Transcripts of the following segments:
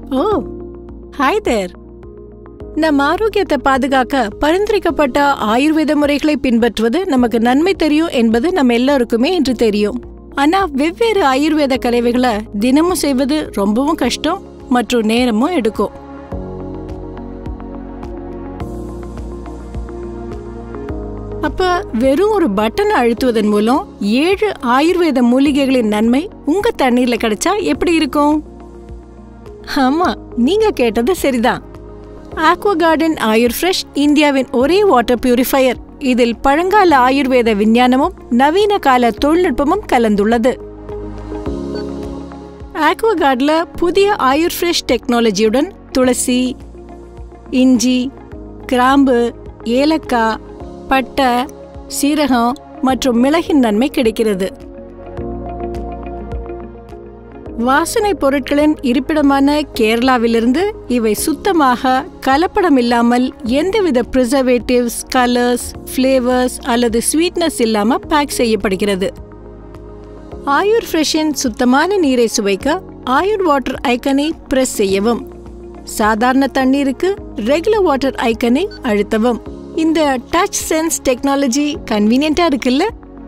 O hi there நம் ஆரோக்கியத்தை பாதுகாக்க பரிந்துரைக்கப்பட்ட ஆயுர்வேத முறைகளை பின்பற்றுவது நமக்கு நன்மை தெரியும் என்பது நம்ம எல்லாருக்குமே இன்று தெரியும் ஆனா வெவ்வேறு ஆயுர்வேத கலவைகளை தினமும் செய்வது ரொம்பவும் கஷ்டம் மற்றும் நேரமும் எடுக்கும் அப்ப வெறும் ஒரு பட்டனை அழுத்துவதன் மூலம் ஏழு ஆயுர்வேத மூலிகைகளின் நன்மை உங்க தண்ணீர்ல கிடைச்சா எப்படி இருக்கும் ஆமா நீங்க கேட்டது சரிதான் ஆக்வா கார்டன் ஆயுர் ஃப்ரெஷ் இந்தியாவின் ஒரே வாட்டர் பியூரிஃபையர் இதில் பழங்கால ஆயுர்வேத விஞ்ஞானமும் நவீன கால தொழில்நுட்பமும் கலந்துள்ளது ஆக்வா கார்ட்ல புதிய ஆயுர் ஃப்ரெஷ் டெக்னாலஜியுடன் துளசி இஞ்சி கிராம்பு ஏலக்காய் பட்டை சீரகம் மற்றும் மிளகின் நன்மை கிடைக்கிறது வாசனை பொருட்களின் இருப்பிடமான கேரளாவிலிருந்து இவை சுத்தமாக கலப்படம் இல்லாமல் எந்தவித ப்ரிசர்வேட்டிவ்ஸ் கலர்ஸ் ஃப்ளேவர்ஸ் அல்லது ஸ்வீட்னஸ் இல்லாம பேக் செய்யப்படுகிறது ஆயுர் ஃப்ரெஷின் சுத்தமான நீரை சுவைக்க ஆயுர் வாட்டர் ஐக்கனை பிரஸ் செய்யவும் சாதாரண தண்ணீருக்கு ரெகுலர் வாட்டர் ஐக்கனை அழுத்தவும் இந்த டச் சென்ஸ் டெக்னாலஜி கன்வீனியன்ட்டா இருக்குல்ல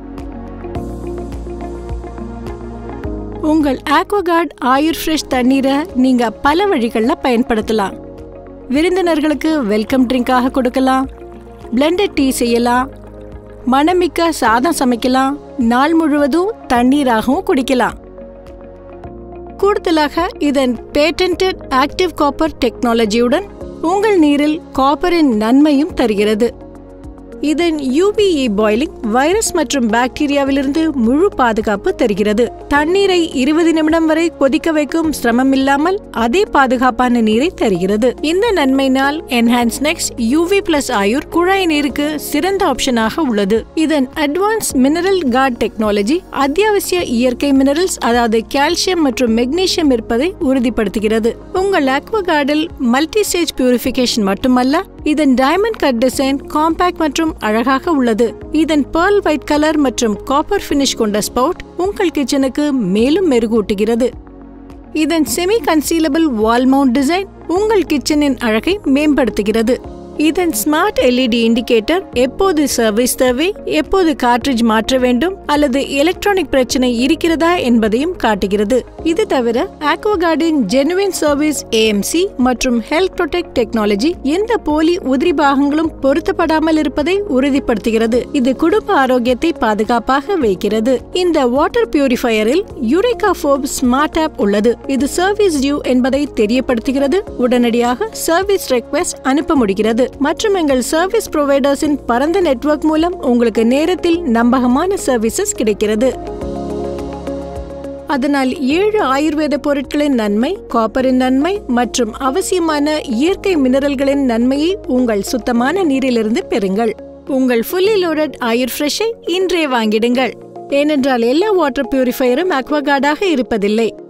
உங்கள் ஆக்வகார்ட் ஆயுர் ஃப்ரெஷ் தண்ணீரை நீங்க பல வழிகளில் பயன்படுத்தலாம் விருந்தினர்களுக்கு வெல்கம் ட்ரிங்காக கொடுக்கலாம் பிளெண்டட் டீ செய்யலாம் மணமிக்க சாதம் சமைக்கலாம் நாள் முழுவதும் தண்ணீராகவும் குடிக்கலாம் கூடுதலாக இதன் பேட்டன்டட் ஆக்டிவ் காப்பர் டெக்னாலஜியுடன் உங்கள் நீரில் காப்பரின் நன்மையும் தருகிறது இதன் யூபிஇ பாய்லிங் வைரஸ் மற்றும் பாக்டீரியாவிலிருந்து முழு பாதுகாப்பு தருகிறது தண்ணீரை இருபது நிமிடம் வரை கொதிக்க வைக்கும் சிரமம் இல்லாமல் அதே பாதுகாப்பான நீரை தருகிறது இந்த நன்மையினால் enhance next UV plus Ayur குழாய் நீருக்கு சிறந்த ஆப்ஷனாக உள்ளது இதன் அட்வான்ஸ் மினரல் கார்ட் டெக்னாலஜி அத்தியாவசிய இயற்கை மினரல்ஸ் அதாவது கால்சியம் மற்றும் மெக்னீசியம் இருப்பதை உறுதிப்படுத்துகிறது உங்கள் அக்வா கார்டில் மல்டி ஸ்டேஜ் பியூரிஃபிகேஷன் மட்டுமல்ல இதன் டைமண்ட் கட் டிசைன் காம்பாக்ட் மற்றும் அழகாக உள்ளது இதன் பேர்ல் ஒயிட் கலர் மற்றும் காப்பர் ஃபினிஷ் கொண்ட ஸ்பவுட் உங்கள் கிச்சனுக்கு மேலும் மெருகூட்டுகிறது இதன் semi concealable wall mount design உங்கள் கிச்சனின் அழகை மேம்படுத்துகிறது இதன் ஸ்மார்ட் எல்இடி இண்டிகேட்டர் எப்போது சர்வீஸ் தேவை எப்போது கார்ட்ரிட்ஜ் மாற்ற வேண்டும் அல்லது எலக்ட்ரானிக் பிரச்சனை இருக்கிறதா என்பதையும் காட்டுகிறது இது தவிர ஆக்வாகார்டின் ஜெனுவின் சர்வீஸ் ஏஎம்சி மற்றும் ஹெல்த் ப்ரொடெக்ட் டெக்னாலஜி எந்த போலி உதிரி பாகங்களும் பொருத்தப்படாமல் இருப்பதை உறுதிப்படுத்துகிறது இது குடும்ப ஆரோக்கியத்தை பாதுகாப்பாக வைக்கிறது இந்த வாட்டர் பியூரிஃபையரில் யூரிகா ஃபோப் ஸ்மார்ட் ஆப் உள்ளது இது சர்வீஸ் டியூ என்பதை தெரியப்படுத்துகிறது உடனடியாக சர்வீஸ் ரெக்வெஸ்ட் அனுப்ப முடிகிறது மற்றும் எங்கள் சர்வீஸ் ப்ரொவைடர்ஸின் பரந்த நெட்வொர்க் மூலம் உங்களுக்கு நேரத்தில் நம்பகமான சர்வீசஸ் கிடைக்கிறது அதனால் ஏழு ஆயுர்வேத பொருட்களின் நன்மை காப்பரின் நன்மை மற்றும் அவசியமான இயற்கை மினரல்களின் நன்மையை உங்கள் சுத்தமான நீரிலிருந்து பெறுங்கள் உங்கள் ஃபுல்லி லோடட் ஆயுர் ஃப்ரெஷை இன்றே வாங்கிடுங்கள் ஏனென்றால் எல்லா வாட்டர் பியூரிஃபையரும் அக்வாகார்டாக இருப்பதில்லை